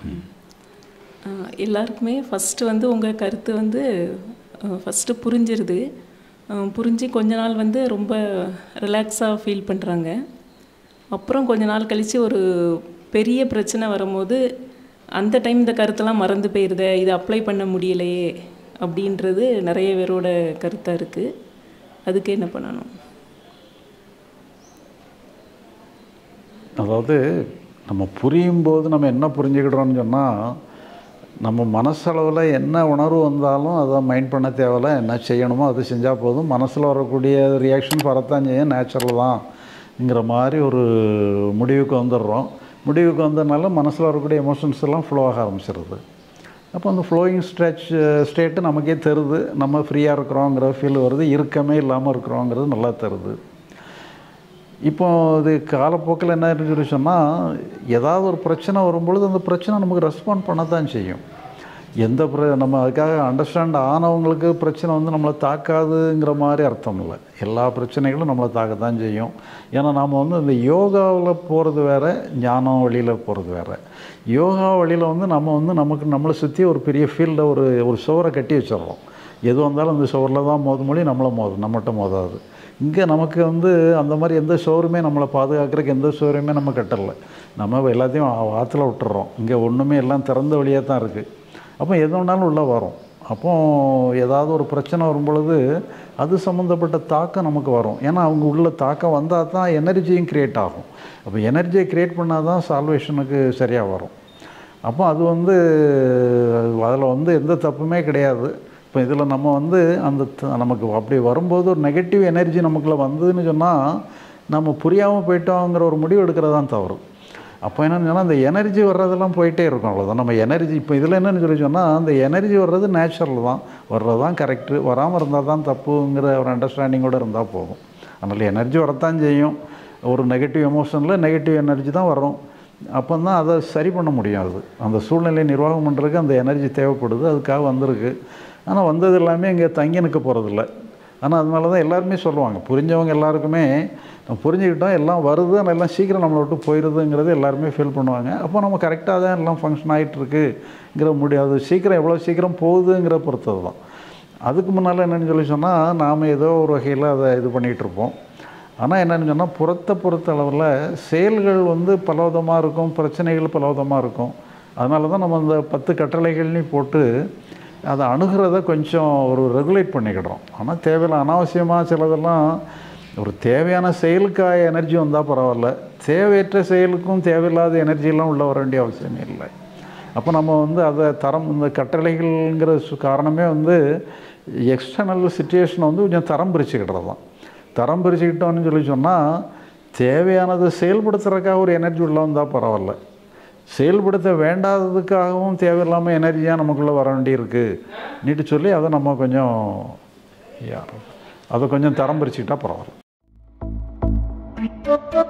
ஆஹ் எல்லாருக்குமே ஃபஸ்ட்டு வந்து உங்கள் கருத்து வந்து ஃபஸ்ட்டு புரிஞ்சிருது ஆஹ் புரிஞ்சு கொஞ்ச நாள் வந்து ரொம்ப ரிலாக்ஸாக ஃபீல் பண்ணுறாங்க அப்புறம் கொஞ்ச நாள் கழித்து ஒரு பெரிய பிரச்சனை வரும்போது அந்த டைம் இந்த கருத்தெல்லாம் மறந்து போயிருதே இதை அப்ளை பண்ண முடியலையே அப்படின்றது நிறைய பேரோட கருத்தாக இருக்குது அதுக்கு என்ன பண்ணணும் அதாவது நம்ம புரியும் போது நம்ம என்ன புரிஞ்சுக்கிடுறோம்னு சொன்னால் நம்ம மனசளவில் என்ன உணர்வு வந்தாலும் அதை மைண்ட் பண்ண தேவையில்ல என்ன செய்யணுமோ அது செஞ்சால் போதும் மனசில் வரக்கூடிய ரியாக்ஷன் வரத்தான் செய்யும் நேச்சுரல் தான்ங்கிற மாதிரி ஒரு முடிவுக்கு வந்துடுறோம் முடிவுக்கு வந்ததுனால மனசில் வரக்கூடிய எமோஷன்ஸ் எல்லாம் ஃப்ளோ ஆக ஆரம்பிச்சிருது அப்போ அந்த ஃப்ளோயிங் ஸ்ட்ரெச் ஸ்டேட்டு நமக்கே தருது நம்ம ஃப்ரீயாக இருக்கிறோங்கிற ஃபீல் வருது இறுக்கமே இல்லாமல் இருக்கிறோங்கிறது நல்லா தருது இப்போ இது காலப்போக்கில் என்ன இருக்குன்னு சொன்னால் ஏதாவது ஒரு பிரச்சனை வரும்பொழுது அந்த பிரச்சனை நமக்கு ரெஸ்பாண்ட் பண்ண தான் செய்யும் எந்த பிர நம்ம அதுக்காக அண்டர்ஸ்டாண்ட் ஆனவங்களுக்கு பிரச்சனை வந்து நம்மளை தாக்காதுங்கிற மாதிரி அர்த்தம் இல்லை எல்லா பிரச்சனைகளும் நம்மளை தாக்க தான் செய்யும் ஏன்னா நாம் வந்து இந்த யோகாவில் போகிறது வேறு ஞானம் வழியில் போகிறது வேறு யோகா வழியில் வந்து நம்ம வந்து நமக்கு நம்மளை சுற்றி ஒரு பெரிய ஃபீல்டில் ஒரு ஒரு சுவரை கட்டி வச்சிடுறோம் எது வந்தாலும் அந்த சுவரில் தான் மோத மொழி நம்மளை மோதும் நம்மகிட்ட மோதாது இங்கே நமக்கு வந்து அந்த மாதிரி எந்த ஷோருமே நம்மளை பாதுகாக்கிறதுக்கு எந்த ஷோருமே நம்ம கட்டலை நம்ம எல்லாத்தையும் ஆ- ஆற்றுல விட்டுறோம் இங்கே ஒன்றுமே எல்லாம் திறந்த வழியாக தான் இருக்குது அப்போ எது வேணாலும் உள்ளே வரும் அப்போ ஏதாவது ஒரு பிரச்சனை வரும் பொழுது அது சம்மந்தப்பட்ட தாக்கம் நமக்கு வரும் ஏன்னா அவங்க உள்ள தாக்கம் வந்தால் தான் எனர்ஜியும் க்ரியேட் ஆகும் அப்போ எனர்ஜியை க்ரியேட் பண்ணால் தான் சால்வேஷனுக்கு சரியாக வரும் அப்போ அது வந்து அதில் வந்து எந்த தப்புமே கிடையாது இப்போ இதில் நம்ம வந்து அந்த த- நமக்கு அப்படி வரும்போது ஒரு நெகட்டிவ் எனர்ஜி நமக்குள்ளே வந்ததுன்னு சொன்னால் நம்ம புரியாமல் போயிட்டோங்கிற ஒரு முடிவு எடுக்கிறது தான் தவறு அப்போ என்னன்னு சொன்னால் அந்த எனர்ஜி வர்றதெல்லாம் போயிட்டே இருக்கும் அவ்வளோதான் நம்ம எனர்ஜி இப்போ இதில் என்னன்னு சொல்லி சொன்னால் அந்த எனர்ஜி வர்றது நேச்சுரல் தான் வர்றது தான் கரெக்டு வராமல் இருந்தால் தான் தப்புங்கிற ஒரு அண்டர்ஸ்டாண்டிங்கோடு இருந்தால் போதும் அதனால் எனர்ஜி வரத்தான் செய்யும் ஒரு நெகட்டிவ் எமோஷனில் நெகட்டிவ் எனர்ஜி தான் வரும் அப்போ தான் அதை சரி பண்ண முடியும் அது அந்த சூழ்நிலையை நிர்வாகம் பண்ணுறதுக்கு அந்த எனர்ஜி தேவைப்படுது அதுக்காக வந்திருக்கு ஆனால் வந்தது எல்லாமே இங்கே தங்கி நிற்க போகிறதில்ல ஆனால் அதனால தான் எல்லாருமே சொல்லுவாங்க புரிஞ்சவங்க எல்லாருக்குமே நம்ம புரிஞ்சுக்கிட்டோம் எல்லாம் வருது ஆனால் எல்லாம் சீக்கிரம் நம்மளை விட்டு போயிடுதுங்கிறது எல்லாருமே ஃபீல் பண்ணுவாங்க அப்போ நம்ம கரெக்டாக தான் எல்லாம் ஃபங்க்ஷன் ஆகிட்டுருக்குங்கிற முடியாது சீக்கிரம் எவ்வளோ சீக்கிரம் போகுதுங்கிற பொறுத்தது தான் அதுக்கு முன்னால் என்னென்னு சொல்லி சொன்னால் நாம் ஏதோ ஒரு வகையில் அதை இது பண்ணிகிட்டு இருப்போம் ஆனால் என்னென்னு சொன்னால் புறத்தை பொறுத்த அளவில் செயல்கள் வந்து பலவிதமாக இருக்கும் பிரச்சனைகள் பலவிதமாக இருக்கும் அதனால தான் நம்ம அந்த பத்து கட்டளைகள்லையும் போட்டு அதை அணுகிறத கொஞ்சம் ஒரு ரெகுலேட் பண்ணிக்கிடுறோம் ஆனால் தேவையில்ல அனாவசியமாக சிலதெல்லாம் ஒரு தேவையான செயலுக்காக எனர்ஜி வந்தால் பரவாயில்ல தேவையற்ற செயலுக்கும் தேவையில்லாத எனர்ஜியெல்லாம் உள்ள வர வேண்டிய அவசியமே இல்லை அப்போ நம்ம வந்து அதை தரம் இந்த கட்டளைகள்ங்கிற சு- காரணமே வந்து எக்ஸ்டர்னல் சுச்சுவேஷனை வந்து கொஞ்சம் தரம் பிரிச்சுக்கிட்டது தான் தரம் பிரிச்சுக்கிட்டோம்னு சொல்லி சொன்னால் தேவையானதை செயல்படுத்துறதுக்காக ஒரு எனர்ஜி உள்ள வந்தால் பரவாயில்ல செயல்படுத்த வேண்டாததுக்காகவும் தேவையில்லாமல் எனர்ஜியாக நமக்குள்ளே வர வேண்டியிருக்கு நீட்டு சொல்லி அதை நம்ம கொஞ்சம் யா, அதை கொஞ்சம் தரம் பிரிச்சுக்கிட்டா பரவாயில்ல